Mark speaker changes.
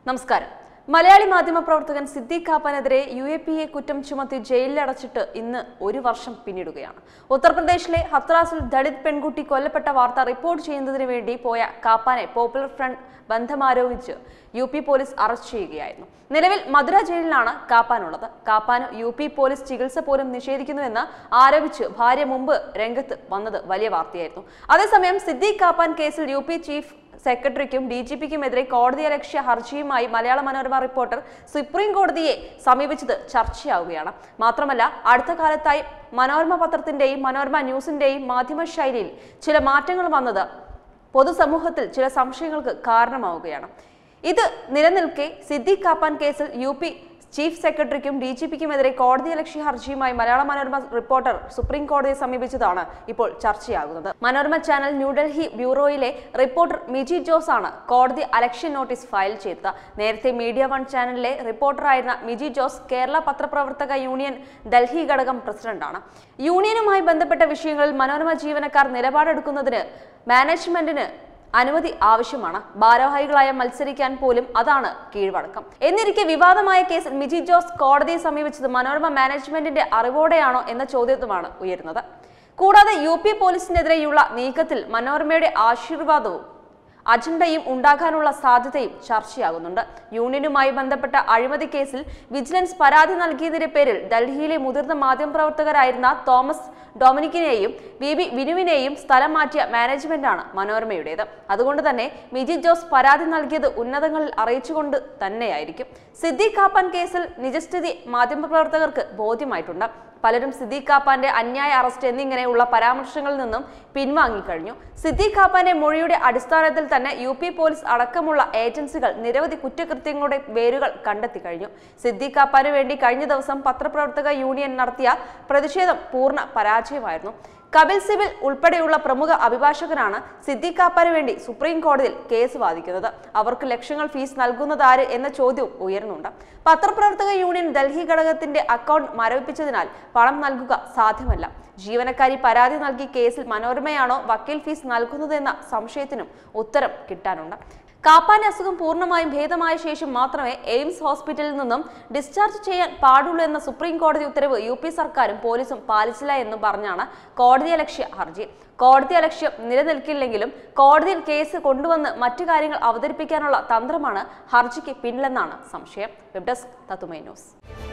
Speaker 1: നമസ്കാരം മലയാളി മാധ്യമപ്രവർത്തകൻ സിദ്ദീഖ് കാപ്പനെതിരെ യു എ പി എ കുറ്റം ചുമത്തി ജയിലിലടച്ചിട്ട് ഇന്ന് ഒരു വർഷം പിന്നിടുകയാണ് ഉത്തർപ്രദേശിലെ ഹത്രാസിൽ ദളിത് പെൺകുട്ടി കൊല്ലപ്പെട്ട വാർത്ത റിപ്പോർട്ട് ചെയ്യുന്നതിന് വേണ്ടി പോയ കാപ്പാനെ പോപ്പുലർ ഫ്രണ്ട് ബന്ധമാരോപിച്ച് യു പി പോലീസ് അറസ്റ്റ് ചെയ്യുകയായിരുന്നു നിലവിൽ മധുര ജയിലിലാണ് കാപ്പാനുള്ളത് കാപ്പാന് യു പി പോലീസ് ചികിത്സ പോലും നിഷേധിക്കുന്നുവെന്ന് ആരോപിച്ച് ഭാര്യ മുമ്പ് രംഗത്ത് വന്നത് വലിയ വാർത്തയായിരുന്നു അതേസമയം സിദ്ദീഖ് കാപ്പാൻ കേസിൽ യു പി ചീഫ് സെക്രട്ടറിക്കും ഡി ജി പിക്കുമെതിരെ കോടതിയലക്ഷ്യ ഹർജിയുമായി മലയാള മനോരമ റിപ്പോർട്ടർ സുപ്രീം കോടതിയെ സമീപിച്ചത് ചർച്ചയാവുകയാണ് മാത്രമല്ല അടുത്ത കാലത്തായി മനോരമ പത്രത്തിന്റെയും മനോരമ ന്യൂസിന്റെയും മാധ്യമ ശൈലിയിൽ ചില മാറ്റങ്ങൾ വന്നത് പൊതുസമൂഹത്തിൽ ചില സംശയങ്ങൾക്ക് കാരണമാവുകയാണ് ഇത് നിലനിൽക്കെ സിദ്ദീഖ് കാപ്പാൻ കേസിൽ യു പി ചീഫ് സെക്രട്ടറിക്കും ഡി ജി പിക്കുമെതിരെ കോടതിയലക്ഷ്യ ഹർജിയുമായി മലയാള മനോരമ റിപ്പോർട്ടർ സുപ്രീം കോടതിയെ സമീപിച്ചതാണ് ഇപ്പോൾ ചർച്ചയാകുന്നത് മനോരമ ചാനൽ ന്യൂഡൽഹി ബ്യൂറോയിലെ റിപ്പോർട്ടർ മിജി ജോസ് ആണ് കോടതി അലക്ഷ്യ നോട്ടീസ് ഫയൽ ചെയ്തത് നേരത്തെ മീഡിയ വൺ ചാനലിലെ റിപ്പോർട്ടറായിരുന്ന മിജി ജോസ് കേരള പത്രപ്രവർത്തക യൂണിയൻ ഡൽഹി ഘടകം പ്രസിഡന്റാണ് യൂണിയനുമായി ബന്ധപ്പെട്ട വിഷയങ്ങളിൽ മനോരമ ജീവനക്കാർ നിലപാടെടുക്കുന്നതിന് മാനേജ്മെന്റിന് അനുമതി ആവശ്യമാണ് ഭാരവാഹികളായ മത്സരിക്കാൻ പോലും അതാണ് കീഴ്വഴക്കം എന്നിരിക്കെ വിവാദമായ കേസിൽ മിജി ജോസ് കോടതിയെ സമീപിച്ചത് മനോരമ മാനേജ്മെന്റിന്റെ അറിവോടെയാണോ എന്ന ചോദ്യത്തുമാണ് ഉയരുന്നത് കൂടാതെ യു പി പോലീസിനെതിരെയുള്ള നീക്കത്തിൽ മനോരമയുടെ ആശീർവാദവും അജണ്ടയും ഉണ്ടാകാനുള്ള സാധ്യതയും ചർച്ചയാകുന്നുണ്ട് യൂണിയനുമായി ബന്ധപ്പെട്ട അഴിമതി കേസിൽ വിജിലൻസ് പരാതി നൽകിയതിന്റെ പേരിൽ ഡൽഹിയിലെ മുതിർന്ന മാധ്യമപ്രവർത്തകരായിരുന്ന തോമസ് ഡൊമിനിക്കിനെയും വി ബി വിനുവിനെയും സ്ഥലം മാറ്റിയ മാനേജ്മെന്റാണ് മനോരമയുടേത് അതുകൊണ്ട് തന്നെ മിജി ജോസ് പരാതി നൽകിയത് ഉന്നതങ്ങളിൽ അറിയിച്ചുകൊണ്ട് തന്നെയായിരിക്കും സിദ്ദീഖ് കാപ്പൻ കേസിൽ നിജസ്ഥിതി മാധ്യമപ്രവർത്തകർക്ക് ബോധ്യമായിട്ടുണ്ട് പലരും സിദ്ദീഖ് കാപ്പാന്റെ അന്യായ അറസ്റ്റ് എന്നിങ്ങനെയുള്ള പരാമർശങ്ങളിൽ നിന്നും പിൻവാങ്ങിക്കഴിഞ്ഞു സിദ്ദീഖ് കാപ്പാന്റെ മൊഴിയുടെ അടിസ്ഥാനത്തിൽ തന്നെ യു പി പോലീസ് അടക്കമുള്ള ഏജൻസികൾ നിരവധി കുറ്റകൃത്യങ്ങളുടെ വേരുകൾ കണ്ടെത്തി കഴിഞ്ഞു സിദ്ദീഖ് കാപ്പാന് വേണ്ടി കഴിഞ്ഞ ദിവസം പത്രപ്രവർത്തക യൂണിയൻ നടത്തിയ പ്രതിഷേധം പൂർണ്ണ പരാജയമായിരുന്നു കപിൽ സിബിൽ ഉൾപ്പെടെയുള്ള പ്രമുഖ അഭിഭാഷകനാണ് സിദ്ദീഖ് കാപ്പാന് വേണ്ടി സുപ്രീം കോടതിയിൽ കേസ് വാദിക്കുന്നത് അവർക്ക് ലക്ഷങ്ങൾ ഫീസ് നൽകുന്നതാര് എന്ന ചോദ്യവും ഉയർന്നുണ്ട് പത്രപ്രവർത്തക യൂണിയൻ ഡൽഹി ഘടകത്തിന്റെ അക്കൗണ്ട് മരവിപ്പിച്ചതിനാൽ പണം നൽകുക സാധ്യമല്ല ജീവനക്കാരി പരാതി നൽകി കേസിൽ മനോരമയാണോ വക്കീൽ ഫീസ് നൽകുന്നതെന്ന സംശയത്തിനും ഉത്തരം കിട്ടാനുണ്ട് കാപ്പാന്റെ അസുഖം പൂർണ്ണമായും ഭേദമായ ശേഷം മാത്രമേ എയിംസ് ഹോസ്പിറ്റലിൽ നിന്നും ഡിസ്ചാർജ് ചെയ്യാൻ പാടുള്ളൂ എന്ന സുപ്രീം കോടതി ഉത്തരവ് യു പി സർക്കാരും പോലീസും പാലിച്ചില്ല എന്നും പറഞ്ഞാണ് കോടതിയലക്ഷ്യ ഹർജി കോടതിയലക്ഷ്യം നിലനിൽക്കില്ലെങ്കിലും കോടതിയിൽ കേസ് കൊണ്ടുവന്ന് മറ്റു കാര്യങ്ങൾ അവതരിപ്പിക്കാനുള്ള തന്ത്രമാണ് ഹർജിക്ക് പിന്നിലെന്നാണ് സംശയം വെബ് ഡെസ്ക് തത്തുമൈ ന്യൂസ്